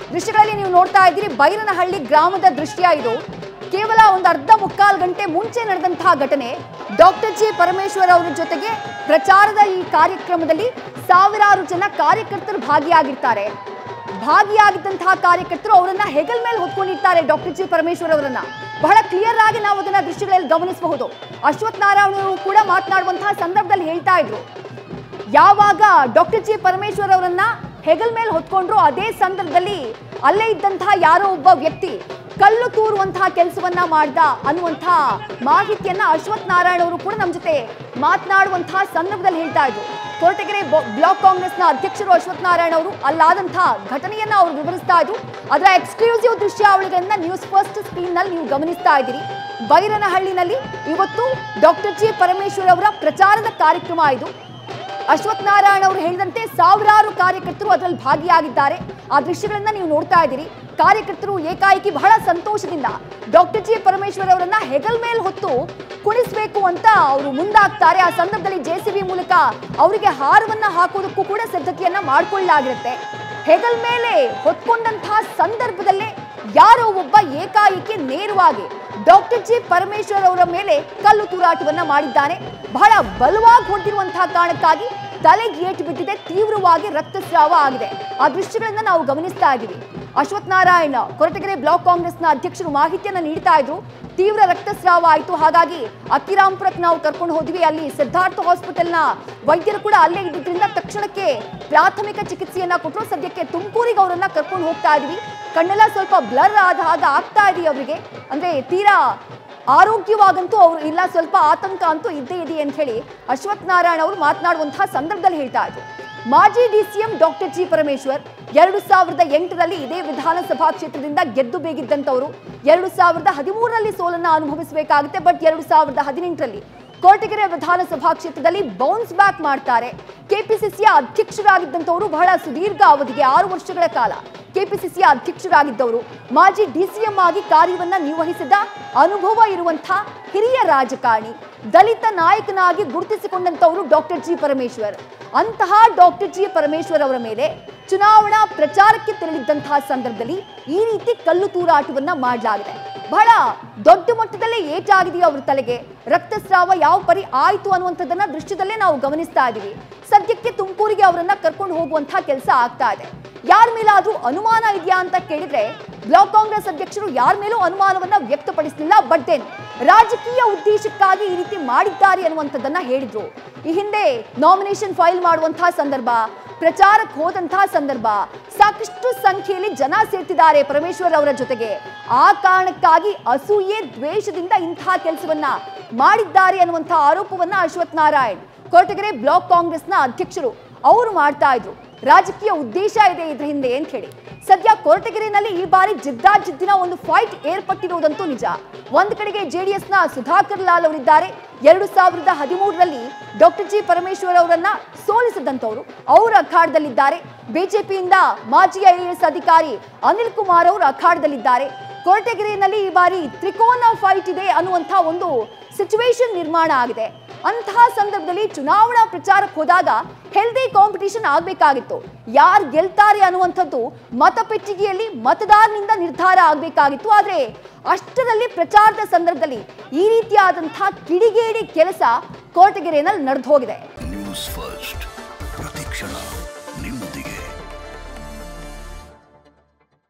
ದೃಶ್ಯಗಳಲ್ಲಿ ನೀವು ನೋಡ್ತಾ ಇದ್ದೀರಿ ಬೈರನಹಳ್ಳಿ ಗ್ರಾಮದ ದೃಶ್ಯ ಇದು ಕೇವಲ ಒಂದು ಅರ್ಧ ಮುಕ್ಕಾಲು ಗಂಟೆ ಮುಂಚೆ ನಡೆದಂತಹ ಘಟನೆ ಡಾಕ್ಟರ್ ಜಿ ಪರಮೇಶ್ವರ್ ಅವರ ಜೊತೆಗೆ ಪ್ರಚಾರದ ಈ ಕಾರ್ಯಕ್ರಮದಲ್ಲಿ ಸಾವಿರಾರು ಜನ ಕಾರ್ಯಕರ್ತರು ಭಾಗಿಯಾಗಿರ್ತಾರೆ ಭಾಗಿಯಾಗಿದ್ದಂತಹ ಕಾರ್ಯಕರ್ತರು ಅವರನ್ನ ಹೆಗಲ್ ಮೇಲೆ ಹೊತ್ಕೊಂಡಿರ್ತಾರೆ ಡಾಕ್ಟರ್ ಜಿ ಪರಮೇಶ್ವರ್ ಅವರನ್ನ ಬಹಳ ಕ್ಲಿಯರ್ ಆಗಿ ನಾವು ಅದನ್ನ ದೃಶ್ಯಗಳಲ್ಲಿ ಗಮನಿಸಬಹುದು ಅಶ್ವಥ್ ನಾರಾಯಣ ಅವರು ಕೂಡ ಮಾತನಾಡುವಂತಹ ಸಂದರ್ಭದಲ್ಲಿ ಹೇಳ್ತಾ ಇದ್ರು ಯಾವಾಗ ಡಾಕ್ಟರ್ ಜಿ ಪರಮೇಶ್ವರ್ ಅವರನ್ನ ಹೆಗಲ್ ಮೇಲೆ ಹೊತ್ಕೊಂಡ್ರು ಅದೇ ಸಂದರ್ಭದಲ್ಲಿ ಅಲ್ಲೇ ಇದ್ದಂತಹ ಯಾರೋ ಒಬ್ಬ ವ್ಯಕ್ತಿ ಕಲ್ಲು ತೂರುವಂತಹ ಕೆಲಸವನ್ನ ಮಾಡ್ದ ಅನ್ನುವಂತಹ ಮಾಹಿತಿಯನ್ನ ಅಶ್ವಥ್ ನಾರಾಯಣ ಅವರು ಕೂಡ ನಮ್ಮ ಜೊತೆ ಮಾತನಾಡುವಂತಹ ಸಂದರ್ಭದಲ್ಲಿ ಹೇಳ್ತಾ ಇದ್ರು ಕೊರಟಗೆರೆ ಬೊ- ಬ್ಲಾಕ್ ಕಾಂಗ್ರೆಸ್ನ ಅಧ್ಯಕ್ಷರು ಅಶ್ವಥ್ ನಾರಾಯಣ ಅವರು ಅಲ್ಲಾದಂತಹ ಘಟನೆಯನ್ನ ಅವರು ವಿವರಿಸ್ತಾ ಇದ್ರು ಅದರ ಎಕ್ಸ್ಕ್ಲೂಸಿವ್ ದೃಶ್ಯಾವಳಿಗಳನ್ನ ನ್ಯೂಸ್ ಫಸ್ಟ್ ಸ್ಕ್ರೀನ್ ನಲ್ಲಿ ನೀವು ಗಮನಿಸ್ತಾ ಇದ್ದೀರಿ ಬೈರನಹಳ್ಳಿನಲ್ಲಿ ಇವತ್ತು ಡಾಕ್ಟರ್ ಜಿ ಪರಮೇಶ್ವರ್ ಅವರ ಪ್ರಚಾರದ ಕಾರ್ಯಕ್ರಮ ಇದು ಅಶ್ವಥ್ ನಾರಾಯಣ ಅವರು ಹೇಳಿದಂತೆ ಸಾವಿರಾರು ಕಾರ್ಯಕರ್ತರು ಅದರಲ್ಲಿ ಭಾಗಿಯಾಗಿದ್ದಾರೆ ಆ ದೃಶ್ಯಗಳನ್ನ ನೀವು ನೋಡ್ತಾ ಇದ್ದೀರಿ ಕಾರ್ಯಕರ್ತರು ಏಕಾಏಕಿ ಬಹಳ ಸಂತೋಷದಿಂದ ಡಾಕ್ಟರ್ ಜಿ ಪರಮೇಶ್ವರ್ ಅವರನ್ನ ಹೆಗಲ್ ಮೇಲೆ ಹೊತ್ತು ಕುಣಿಸ್ಬೇಕು ಅಂತ ಅವರು ಮುಂದಾಗ್ತಾರೆ ಆ ಸಂದರ್ಭದಲ್ಲಿ ಜೆ ಸಿ ಬಿ ಮೂಲಕ ಅವರಿಗೆ ಹಾರವನ್ನ ಹಾಕೋದಕ್ಕೂ ಕೂಡ ಸಿದ್ಧತೆಯನ್ನ ಮಾಡ್ಕೊಳ್ಳಲಾಗಿರುತ್ತೆ ಹೆಗಲ್ ಮೇಲೆ ಹೊತ್ಕೊಂಡಂತಹ ಸಂದರ್ಭದಲ್ಲೇ ಯಾರೋ ಒಬ್ಬ ಏಕಾಏಕಿ ನೇರವಾಗಿ ಡಾಕ್ಟರ್ ಜಿ ಪರಮೇಶ್ವರ್ ಅವರ ಮೇಲೆ ಕಲ್ಲು ತೂರಾಟವನ್ನ ಮಾಡಿದ್ದಾನೆ ಬಹಳ ಬಲವಾಗಿ ಹೊಡೆದಿರುವಂತಹ ಕಾರಣಕ್ಕಾಗಿ ತಲೆಗೆ ಏಟು ಬಿದ್ದಿದೆ ತೀವ್ರವಾಗಿ ರಕ್ತಸ್ರಾವ ಆಗಿದೆ ಆ ದೃಶ್ಯಗಳನ್ನ ನಾವು ಗಮನಿಸ್ತಾ ಇದ್ದೀವಿ ಅಶ್ವಥ್ ನಾರಾಯಣ ಕೊರಟಗೆರೆ ಬ್ಲಾಕ್ ಕಾಂಗ್ರೆಸ್ನ ಅಧ್ಯಕ್ಷರು ಮಾಹಿತಿಯನ್ನ ನೀಡ್ತಾ ಇದ್ರು ತೀವ್ರ ರಕ್ತಸ್ರಾವ ಆಯಿತು ಹಾಗಾಗಿ ಅಕ್ಕಿರಾಂಪುರಕ್ಕೆ ನಾವು ಕರ್ಕೊಂಡು ಹೋದ್ವಿ ಅಲ್ಲಿ ಸಿದ್ಧಾರ್ಥ ಹಾಸ್ಪಿಟಲ್ನ ವೈದ್ಯರು ಕೂಡ ಅಲ್ಲೇ ಇದ್ದಿದ್ರಿಂದ ತಕ್ಷಣಕ್ಕೆ ಪ್ರಾಥಮಿಕ ಚಿಕಿತ್ಸೆಯನ್ನ ಕೊಟ್ಟರು ಸದ್ಯಕ್ಕೆ ತುಮಕೂರಿಗೆ ಅವರನ್ನ ಕರ್ಕೊಂಡು ಹೋಗ್ತಾ ಇದೀವಿ ಕಣ್ಣೆಲ್ಲ ಸ್ವಲ್ಪ ಬ್ಲರ್ ಆದ ಹಾಗೆ ಆಗ್ತಾ ಇದೆ ಅವರಿಗೆ ಅಂದ್ರೆ ತೀರಾ ಆರೋಗ್ಯವಾಗಂತೂ ಅವರು ಇಲ್ಲ ಸ್ವಲ್ಪ ಆತಂಕ ಅಂತೂ ಇದ್ದೇ ಇದೆ ಅಂತ ಹೇಳಿ ಅಶ್ವಥ್ ನಾರಾಯಣ ಅವರು ಮಾತನಾಡುವಂತಹ ಸಂದರ್ಭದಲ್ಲಿ ಹೇಳ್ತಾ ಇದ್ರು ಮಾಜಿ ಡಿಸಿಎಂ ಡಾಕ್ಟರ್ ಜಿ ಪರಮೇಶ್ವರ್ ಎರಡು ಸಾವಿರದ ಎಂಟರಲ್ಲಿ ಇದೇ ವಿಧಾನಸಭಾ ಕ್ಷೇತ್ರದಿಂದ ಗೆದ್ದು ಬೇಗಿದ್ದಂಥವರು ಎರಡು ಸಾವಿರದ ಹದಿಮೂರರಲ್ಲಿ ಸೋಲನ್ನ ಅನುಭವಿಸಬೇಕಾಗುತ್ತೆ ಬಟ್ ಎರಡು ಸಾವಿರದ ಹದಿನೆಂಟರಲ್ಲಿ ಕೊರಟಗೆರೆ ವಿಧಾನಸಭಾ ಕ್ಷೇತ್ರದಲ್ಲಿ ಬೌನ್ಸ್ ಬ್ಯಾಕ್ ಮಾಡ್ತಾರೆ ಕೆಪಿಸಿಸಿಯ ಅಧ್ಯಕ್ಷರಾಗಿದ್ದಂಥವರು ಬಹಳ ಸುದೀರ್ಘ ಅವಧಿಗೆ ಆರು ವರ್ಷಗಳ ಕಾಲ ಕೆಪಿಸಿಸಿಯ ಅಧ್ಯಕ್ಷರಾಗಿದ್ದವರು ಮಾಜಿ ಡಿಸಿಎಂ ಆಗಿ ಕಾರ್ಯವನ್ನ ನಿರ್ವಹಿಸಿದ ಅನುಭವ ಇರುವಂತಹ ಹಿರಿಯ ರಾಜಕಾರಣಿ ದಲಿತ ನಾಯಕನಾಗಿ ಗುರುತಿಸಿಕೊಂಡಂತವರು ಡಾಕ್ಟರ್ ಜಿ ಪರಮೇಶ್ವರ್ ಅಂತಹ ಡಾಕ್ಟರ್ ಜಿ ಪರಮೇಶ್ವರ್ ಅವರ ಮೇಲೆ ಚುನಾವಣಾ ಪ್ರಚಾರಕ್ಕೆ ತೆರಳಿದ್ದಂತಹ ಸಂದರ್ಭದಲ್ಲಿ ಈ ರೀತಿ ಕಲ್ಲು ತೂರಾಟವನ್ನ ಮಾಡಲಾಗಿದೆ ಬಹಳ ದೊಡ್ಡ ಮಟ್ಟದಲ್ಲೇ ಏಟಾಗಿದೆಯೋ ಅವ್ರ ತಲೆಗೆ ರಕ್ತಸ್ರಾವ ಯಾವ ಪರಿ ಆಯ್ತು ಅನ್ನುವಂಥದ್ದನ್ನ ದೃಶ್ಯದಲ್ಲೇ ನಾವು ಗಮನಿಸ್ತಾ ಇದ್ದೀವಿ ಸದ್ಯಕ್ಕೆ ತುಮಕೂರಿಗೆ ಅವರನ್ನ ಕರ್ಕೊಂಡು ಹೋಗುವಂತಹ ಕೆಲಸ ಆಗ್ತಾ ಇದೆ ಯಾರ ಮೇಲಾದ್ರೂ ಅನುಮಾನ ಇದೆಯಾ ಅಂತ ಕೇಳಿದ್ರೆ ಬ್ಲಾಕ್ ಕಾಂಗ್ರೆಸ್ ಅಧ್ಯಕ್ಷರು ಯಾರ ಮೇಲೂ ಅನುಮಾನವನ್ನ ವ್ಯಕ್ತಪಡಿಸಲಿಲ್ಲ ಬಟ್ ದೆನ್ ರಾಜಕೀಯ ಉದ್ದೇಶಕ್ಕಾಗಿ ಈ ರೀತಿ ಮಾಡಿದ್ದಾರೆ ಅನ್ನುವಂಥದ್ದನ್ನ ಹೇಳಿದ್ರು ಈ ಹಿಂದೆ ನಾಮಿನೇಷನ್ ಫೈಲ್ ಮಾಡುವಂತಹ ಸಂದರ್ಭ ಪ್ರಚಾರಕ್ಕೆ ಹೋದಂತಹ ಸಂದರ್ಭ ಸಾಕಷ್ಟು ಸಂಖ್ಯೆಯಲ್ಲಿ ಜನ ಸೇರ್ತಿದ್ದಾರೆ ಪರಮೇಶ್ವರ್ ಅವರ ಜೊತೆಗೆ ಆ ಕಾರಣಕ್ಕಾಗಿ ಅಸೂಯೆ ದ್ವೇಷದಿಂದ ಇಂತಹ ಕೆಲಸವನ್ನ ಮಾಡಿದ್ದಾರೆ ಅನ್ನುವಂತಹ ಆರೋಪವನ್ನ ಅಶ್ವಥ್ ನಾರಾಯಣ್ ಕೊರಟಗೆರೆ ಬ್ಲಾಕ್ ಕಾಂಗ್ರೆಸ್ನ ಅಧ್ಯಕ್ಷರು ಅವರು ಮಾಡ್ತಾ ಇದ್ರು ರಾಜಕೀಯ ಉದ್ದೇಶ ಇದೆ ಇದ್ರ ಹಿಂದೆ ಅಂತ ಹೇಳಿ ಸದ್ಯ ಕೊರಟಗೆರೆನಲ್ಲಿ ಈ ಬಾರಿ ಜಿದ್ದಾಜಿದ್ದಿನ ಒಂದು ಫೈಟ್ ಏರ್ಪಟ್ಟಿರುವುದಂತೂ ನಿಜ ಒಂದ್ ಕಡೆಗೆ ಜೆಡಿಎಸ್ನ ಸುಧಾಕರ್ ಲಾಲ್ ಅವರಿದ್ದಾರೆ ಎರಡು ಸಾವಿರದ ಹದಿಮೂರರಲ್ಲಿ ಡಾಕ್ಟರ್ ಜಿ ಪರಮೇಶ್ವರ್ ಅವರನ್ನ ಸೋಲಿಸಿದಂತವರು ಅವರು ಅಖಾಡದಲ್ಲಿದ್ದಾರೆ ಬಿಜೆಪಿಯಿಂದ ಮಾಜಿ ಐಎಎಸ್ ಅಧಿಕಾರಿ ಅನಿಲ್ ಕುಮಾರ್ ಅವರು ಅಖಾಡದಲ್ಲಿದ್ದಾರೆ ಕೊರಟಗೆರೆಯಲ್ಲಿ ಈ ಬಾರಿ ತ್ರಿಕೋನ ಫೈಟ್ ಇದೆ ಅನ್ನುವಂಥ ಒಂದು ಸಿಚುವೇಶನ್ ನಿರ್ಮಾಣ ಆಗಿದೆ ಅಂತಹ ಸಂದರ್ಭದಲ್ಲಿ ಚುನಾವಣಾ ಪ್ರಚಾರಕ್ಕೆ ಹೋದಾಗ ಹೆಲ್ದಿ ಕಾಂಪಿಟಿಷನ್ ಆಗಬೇಕಾಗಿತ್ತು ಯಾರು ಗೆಲ್ತಾರೆ ಅನ್ನುವಂಥದ್ದು ಮತಪೆಟ್ಟಿಗೆಯಲ್ಲಿ ಮತದಾರನಿಂದ ನಿರ್ಧಾರ ಆಗಬೇಕಾಗಿತ್ತು ಆದರೆ ಅಷ್ಟರಲ್ಲಿ ಪ್ರಚಾರದ ಸಂದರ್ಭದಲ್ಲಿ ಈ ರೀತಿಯಾದಂತಹ ಕಿಡಿಗೇಡಿ ಕೆಲಸ ಕೋಟಗೆರೆಯಲ್ಲಿ ನಡೆದು ಹೋಗಿದೆ ನ್ಯೂಸ್ ಫಸ್ಟ್ ಪ್ರತಿಕ್ಷಣ